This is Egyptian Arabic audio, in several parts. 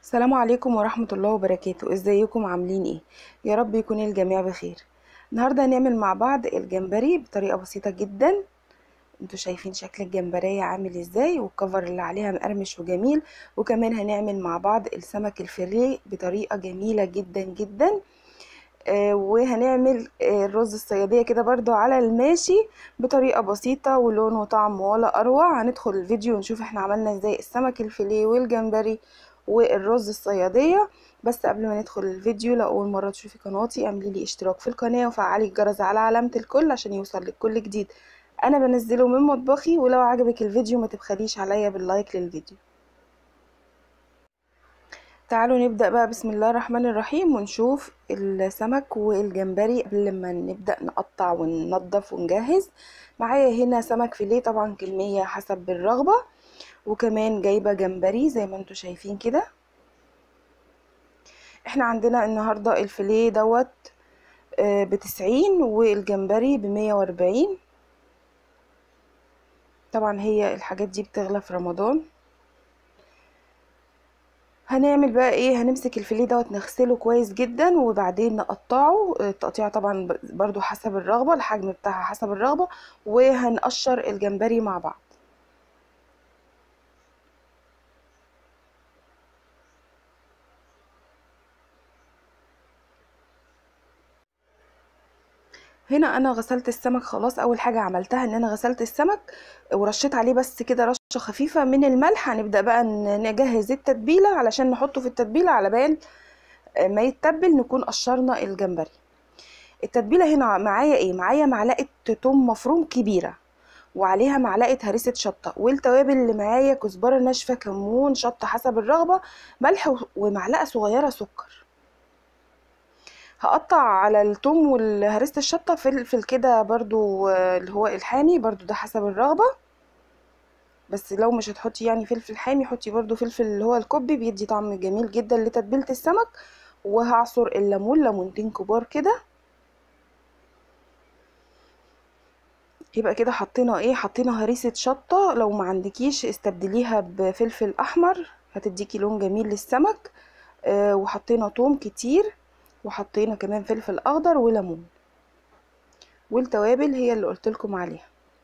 السلام عليكم ورحمة الله وبركاته ازيكم عاملين ايه يا رب يكون الجميع بخير النهاردة هنعمل مع بعض الجمبري بطريقة بسيطة جدا انتوا شايفين شكل الجمبرية عامل ازاي والكفر اللي عليها مقرمش وجميل وكمان هنعمل مع بعض السمك الفيليه بطريقة جميلة جدا جدا آه وهنعمل آه الرز الصيادية كده برضو على الماشي بطريقة بسيطة ولون وطعم ولا أروع هندخل الفيديو ونشوف احنا عملنا ازاي السمك الفيليه والجمبري والرز الصيادية بس قبل ما ندخل الفيديو لو أول مرة تشوفي قناتي اعملي لي اشتراك في القناة وفعلي الجرس على علامة الكل عشان يوصل لك كل جديد أنا بنزله من مطبخي ولو عجبك الفيديو ما تبخليش عليا باللايك للفيديو تعالوا نبدأ بقى بسم الله الرحمن الرحيم ونشوف السمك والجمبري قبل ما نبدأ نقطع وننضف ونجهز معايا هنا سمك فيليه طبعا كمية حسب الرغبة وكمان جايبة جمبري زي ما انتوا شايفين كده احنا عندنا النهاردة الفيليه دوت بتسعين والجمبري بمية واربعين طبعا هي الحاجات دي بتغلى في رمضان هنعمل بقى ايه هنمسك الفيليه دوت نغسله كويس جدا وبعدين نقطعه التقطيع طبعا برضو حسب الرغبة الحجم بتاعها حسب الرغبة وهنقشر الجمبري مع بعض هنا انا غسلت السمك خلاص اول حاجه عملتها ان انا غسلت السمك ورشيت عليه بس كده رشه خفيفه من الملح هنبدا بقى نجهز التتبيله علشان نحطه في التتبيله على بال ما يتبل نكون قشرنا الجمبري التتبيله هنا معايا ايه معايا معلقه توم مفروم كبيره وعليها معلقه هريسه شطه والتوابل اللي معايا كزبره ناشفه كمون شطه حسب الرغبه ملح ومعلقه صغيره سكر هقطع على التوم والهريسة الشطة فلفل كده برضو اللي هو الحامي برضو ده حسب الرغبة بس لو مش هتحطي يعني فلفل حامي حطي برضو فلفل اللي هو الكوبي بيدي طعم جميل جدا لتتبيلة السمك وهعصر الليمون ليمونتين كبار كده يبقى كده حطينا ايه حطينا هريسة شطة لو ما عندكيش استبدليها بفلفل احمر هتديكي لون جميل للسمك آه وحطينا توم كتير وحطينا كمان فلفل اخضر وليمون والتوابل هي اللي قلت لكم عليها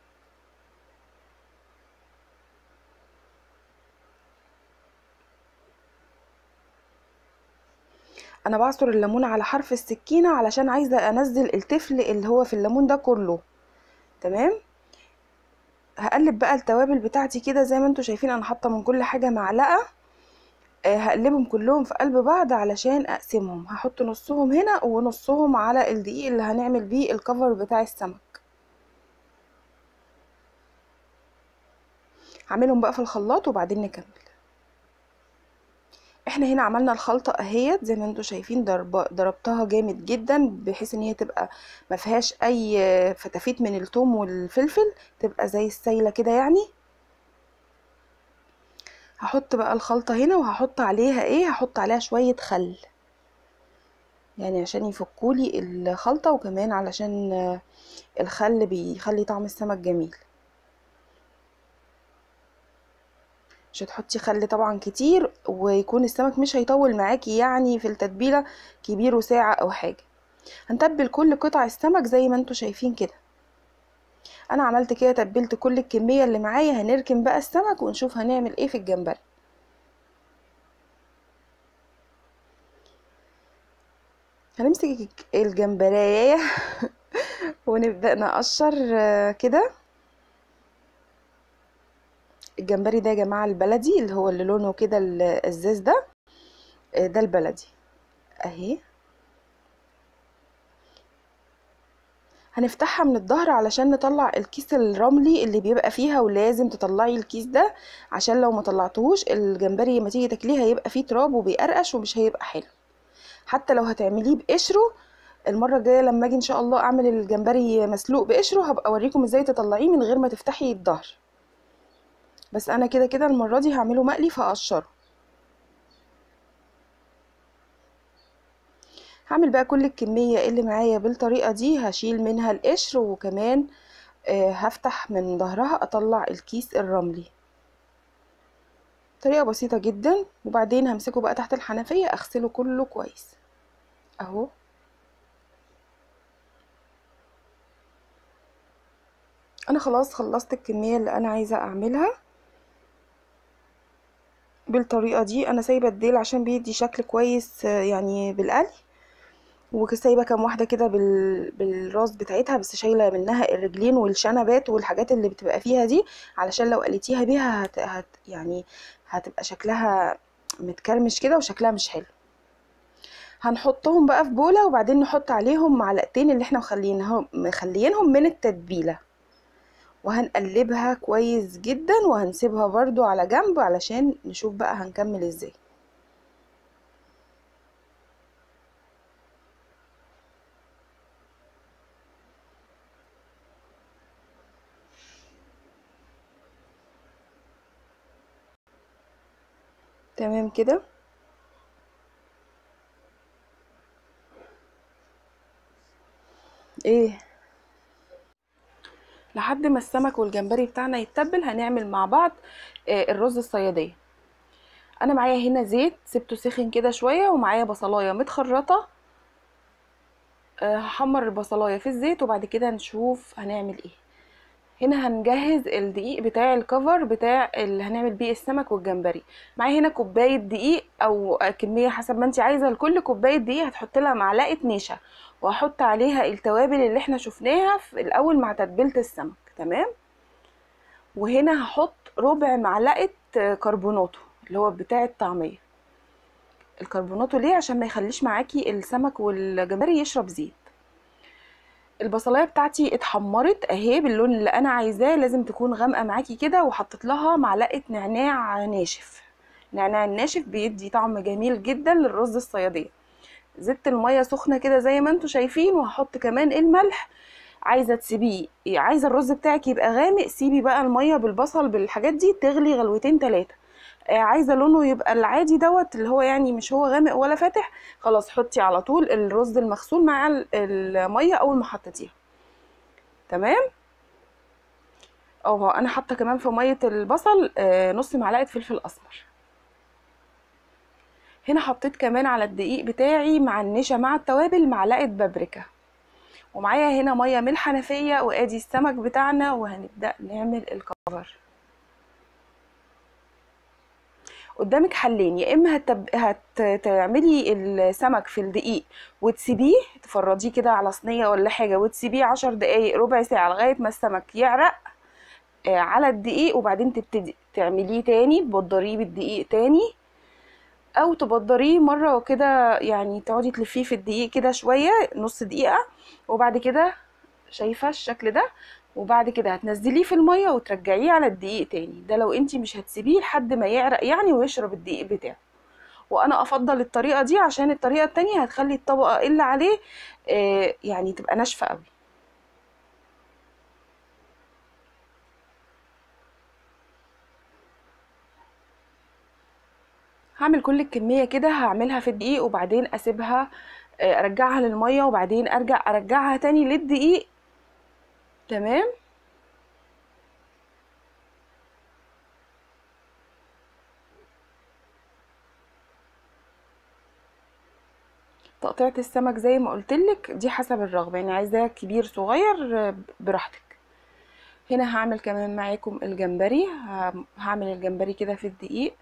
انا بعصر الليمون على حرف السكينه علشان عايزه انزل التفل اللي هو في الليمون ده كله تمام هقلب بقى التوابل بتاعتي كده زي ما انتوا شايفين انا حاطه من كل حاجه معلقه هقلبهم كلهم في قلب بعض علشان اقسمهم هحط نصهم هنا ونصهم على الدقيق اللي هنعمل بيه الكفر بتاع السمك هعملهم بقى في الخلاط وبعدين نكمل احنا هنا عملنا الخلطة اهيت زي ما انتوا شايفين ضربتها جامد جدا بحيث ان هي تبقى ما فيهاش اي فتافيت من الثوم والفلفل تبقى زي السايلة كده يعني هحط بقى الخلطة هنا وهحط عليها ايه هحط عليها شوية خل يعني عشان يفكولي الخلطة وكمان علشان الخل بيخلي طعم السمك جميل مش هتحطي خل طبعا كتير ويكون السمك مش هيطول معاكي يعني في التتبيلة كبيره ساعة او حاجة هنتبل كل قطع السمك زي ما انتوا شايفين كده انا عملت كده تبلت كل الكمية اللي معايا هنركن بقى السمك ونشوف هنعمل ايه في الجمبري هنمسك الجمبرية ونبدأ نقشر كده الجمبري ده يا جماعة البلدي اللي هو اللي لونه كده الازاز ده ده البلدي اهي هنفتحها من الظهر علشان نطلع الكيس الرملي اللي بيبقى فيها ولازم تطلعي الكيس ده عشان لو ما طلعتهوش الجمبري لما تيجي تاكليه هيبقى فيه تراب وبيقرقش ومش هيبقى حلو حتى لو هتعمليه بقشره المره الجايه لما اجي ان شاء الله اعمل الجمبري مسلوق بقشره هبقى اوريكم ازاي تطلعيه من غير ما تفتحي الظهر بس انا كده كده المره دي هعمله مقلي فاقشره هعمل بقى كل الكمية اللي معايا بالطريقة دي هشيل منها القشر وكمان هفتح من ظهرها اطلع الكيس الرملي طريقة بسيطة جدا وبعدين همسكه بقى تحت الحنفية اغسله كله كويس اهو انا خلاص خلصت الكمية اللي انا عايزة اعملها بالطريقة دي انا سايبة الديل عشان بيدي شكل كويس آه، يعني بالقلي وسايبة كام واحدة كده بال... بالراس بتاعتها بس شايلة منها الرجلين والشنبات والحاجات اللي بتبقى فيها دي علشان لو قليتيها بيها هت... هت... يعني هتبقى شكلها متكرمش كده وشكلها مش حلو هنحطهم بقى في بولة وبعدين نحط عليهم معلقتين اللي احنا مخلينهم مخليينهم من التتبيلة وهنقلبها كويس جدا وهنسيبها برضو على جنب علشان نشوف بقى هنكمل ازاي تمام كده ايه لحد ما السمك والجمبري بتاعنا يتبل هنعمل مع بعض آه، الرز الصياديه انا معايا هنا زيت سبته سخن كده شويه ومعايا بصلايه متخرطه آه، هحمر البصلايه في الزيت وبعد كده نشوف هنعمل ايه هنا هنجهز الدقيق بتاع الكفر بتاع اللي هنعمل بيه السمك والجمبري معايا هنا كوبايه دقيق او كميه حسب ما انت عايزه لكل كوبايه دقيق هتحط لها معلقه نشا وهحط عليها التوابل اللي احنا شفناها في الاول مع تتبيله السمك تمام وهنا هحط ربع معلقه كربوناتو اللي هو بتاع الطعميه الكربوناتو ليه عشان ما يخليش معاكي السمك والجمبري يشرب زيت البصلايه بتاعتي اتحمرت اهي باللون اللي انا عايزاه لازم تكون غامقه معاكي كده وحطيت لها معلقه نعناع ناشف نعناع الناشف بيدي طعم جميل جدا للرز الصياديه زدت الميه سخنه كده زي ما انتم شايفين وهحط كمان الملح عايزه تسيبيه عايزه الرز بتاعك يبقى غامق سيبي بقى الميه بالبصل بالحاجات دي تغلي غلوتين ثلاثه عايزه لونه يبقى العادي دوت اللي هو يعني مش هو غامق ولا فاتح خلاص حطي على طول الرز المغسول مع ال- الميه اول ما حطيتيها تمام اه انا حاطه كمان في ميه البصل آه، نص معلقه فلفل اسمر هنا حطيت كمان على الدقيق بتاعي مع النشا مع التوابل معلقه بابريكا ومعايا هنا ميه من الحنفيه وادي السمك بتاعنا وهنبدا نعمل الكفر قدامك حلين يا اما هتب... هتعملي السمك في الدقيق وتسيبيه تفرضيه كده على صينيه ولا حاجه وتسيبيه عشر دقايق ربع ساعه لغايه ما السمك يعرق آه، على الدقيق وبعدين تبتدي تعمليه تاني تبدريه بالدقيق تاني او تبدريه مره وكده يعني تقعدي تلفيه في الدقيق كده شويه نص دقيقه وبعد كده شايفه الشكل ده وبعد كده هتنزليه في الميه وترجعيه على الدقيق تاني ده لو انتي مش هتسيبيه لحد ما يعرق يعني ويشرب الدقيق بتاعه وانا افضل الطريقه دي عشان الطريقه التانية هتخلي الطبقه اللي عليه آه، يعني تبقى ناشفه قوي هعمل كل الكميه كده هعملها في الدقيق وبعدين اسيبها آه، ارجعها للميه وبعدين ارجع ارجعها تاني للدقيق تمام تقطيعة السمك زي ما قلتلك دي حسب الرغبة يعني عايزاه كبير صغير آه، براحتك هنا هعمل كمان معاكم الجمبري ه- هعمل الجمبري كده في الدقيق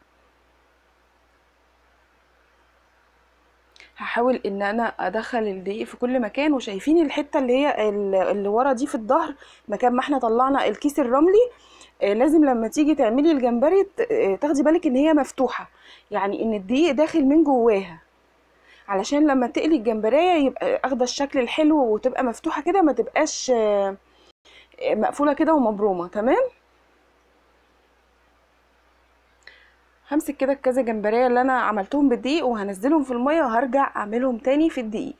هحاول ان انا ادخل الدقيق في كل مكان وشايفين الحته اللي هي ال- اللي ورا دي في الظهر مكان ما احنا طلعنا الكيس الرملي آه، لازم لما تيجي تعملي الجمبري ت- آه، تاخدي بالك ان هي مفتوحه يعني ان الدقيق داخل من جواها علشان لما تقلي الجمبريه يبقى اخده الشكل الحلو وتبقى مفتوحه كده ما تبقاش آه، آه، مقفوله كده ومبرومه تمام همسك كده الكذا جمبريه اللي انا عملتهم بالدقيق وهنزلهم في الميه وهرجع اعملهم تاني في الدقيق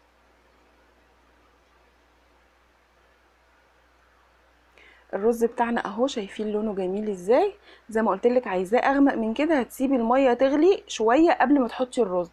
الرز بتاعنا اهو شايفين لونه جميل ازاي زي ما قلتلك عايزاه اغمق من كده هتسيبي الميه تغلي شويه قبل ما تحطي الرز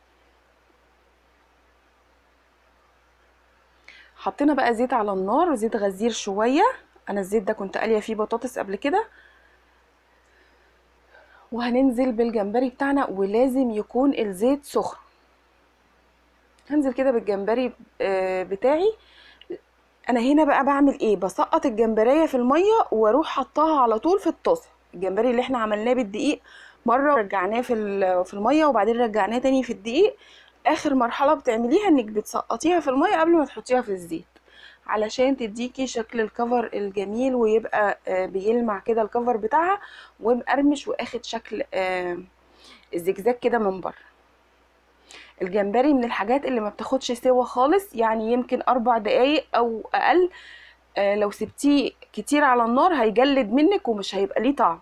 حطينا بقى زيت على النار زيت غزير شويه انا الزيت ده كنت قاليه فيه بطاطس قبل كده وهننزل بالجمبري بتاعنا ولازم يكون الزيت سخن هنزل كده بالجمبري آه، بتاعي انا هنا بقى بعمل ايه بسقط الجمبريه في الميه واروح حطاها على طول في الطاسه الجمبري اللي احنا عملناه بالدقيق مره رجعناه في ال- في الميه وبعدين رجعناه تاني في الدقيق اخر مرحله بتعمليها انك بتسقطيها في الميه قبل ما تحطيها في الزيت علشان تديكي شكل الكفر الجميل ويبقى آه، بيلمع كده الكفر بتاعها ومقرمش واخد شكل آه، الزجزاج كده من بره الجمبري من الحاجات اللي ما بتاخدش سوا خالص يعني يمكن اربع دقايق او اقل آه، لو سبتيه كتير على النار هيجلد منك ومش هيبقى ليه طعم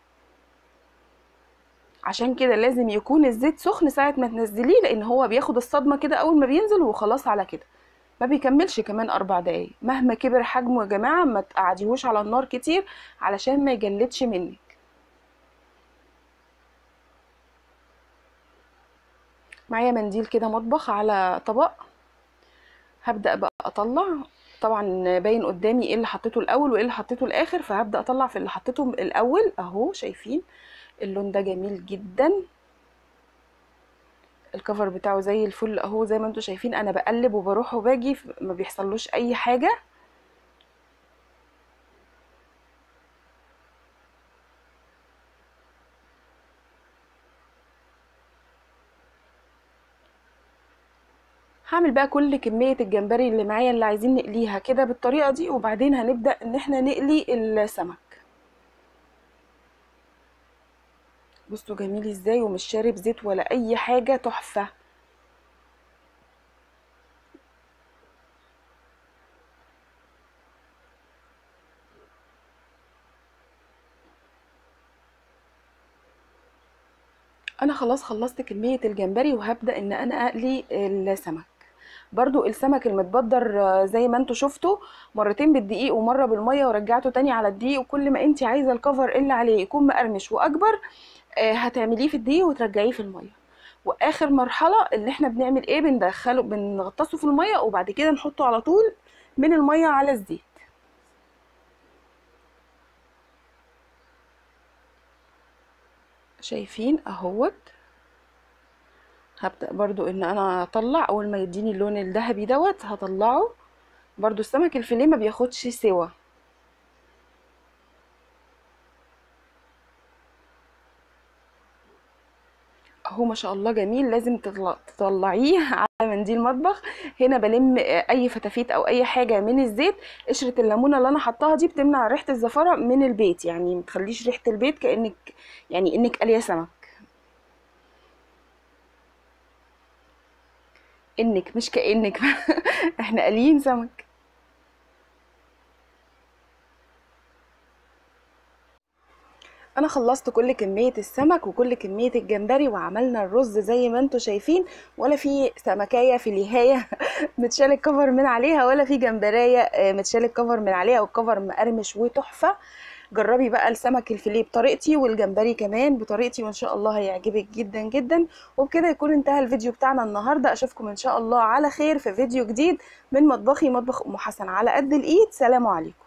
عشان كده لازم يكون الزيت سخن ساعة ما تنزليه لان هو بياخد الصدمة كده اول ما بينزل وخلاص على كده ما بيكملش كمان اربع دقايق مهما كبر حجمه يا جماعة ما تقعديهوش على النار كتير علشان ما يجلدش منك معايا منديل كده مطبخ على طبق هبدأ بقى اطلع طبعا باين قدامي ايه اللي حطيته الاول وايه اللي حطيته الاخر فهبدأ اطلع في اللي حطيته الاول اهو شايفين اللون ده جميل جدا الكفر بتاعه زي الفل اهو زي ما انتم شايفين انا بقلب وبروح وباجي ما بيحصلوش اي حاجة هعمل بقى كل كمية الجمبري اللي معايا اللي عايزين نقليها كده بالطريقة دي وبعدين هنبدأ ان احنا نقلي السمك بصوا جميل ازاي ومش شارب زيت ولا اي حاجة تحفة انا خلاص خلصت كمية الجمبري وهبدأ ان انا اقلي السمك برضو السمك المتبدر آه، زي ما انتوا شفتوا مرتين بالدقيق ومرة بالمية ورجعته تاني على الدقيق وكل ما انت عايزة الكفر اللي عليه يكون مقرمش واكبر آه، هتعمليه في الدقيق وترجعيه في المية واخر مرحلة اللي احنا بنعمل ايه بندخله بنغطسه في المية وبعد كده نحطه على طول من المية على الزيت شايفين اهوت هبدأ برضو ان انا اطلع اول ما يديني اللون الذهبي دوت هطلعه برضو السمك الفيليه ما بياخدش سوا اهو ما شاء الله جميل لازم تطلع تطلعيه على منديل مطبخ هنا بلم آه، اي فتافيت او اي حاجه من الزيت قشره الليمونه اللي انا حطاها دي بتمنع ريحه الزفاره من البيت يعني ما تخليش ريحه البيت كانك يعني انك قليه سمك انك مش كانك احنا قاليين سمك انا خلصت كل كمية السمك وكل كمية الجمبري وعملنا الرز زي ما انتوا شايفين ولا في سمكية في النهاية متشال الكفر من عليها ولا في جمبراية آه، متشال الكفر من عليها والكفر مقرمش وتحفة جربي بقى السمك الفيليه بطريقتي والجمبري كمان بطريقتي وان شاء الله هيعجبك جدا جدا وبكده يكون انتهى الفيديو بتاعنا النهارده اشوفكم ان شاء الله على خير في فيديو جديد من مطبخي مطبخ ام حسن على قد الايد سلام عليكم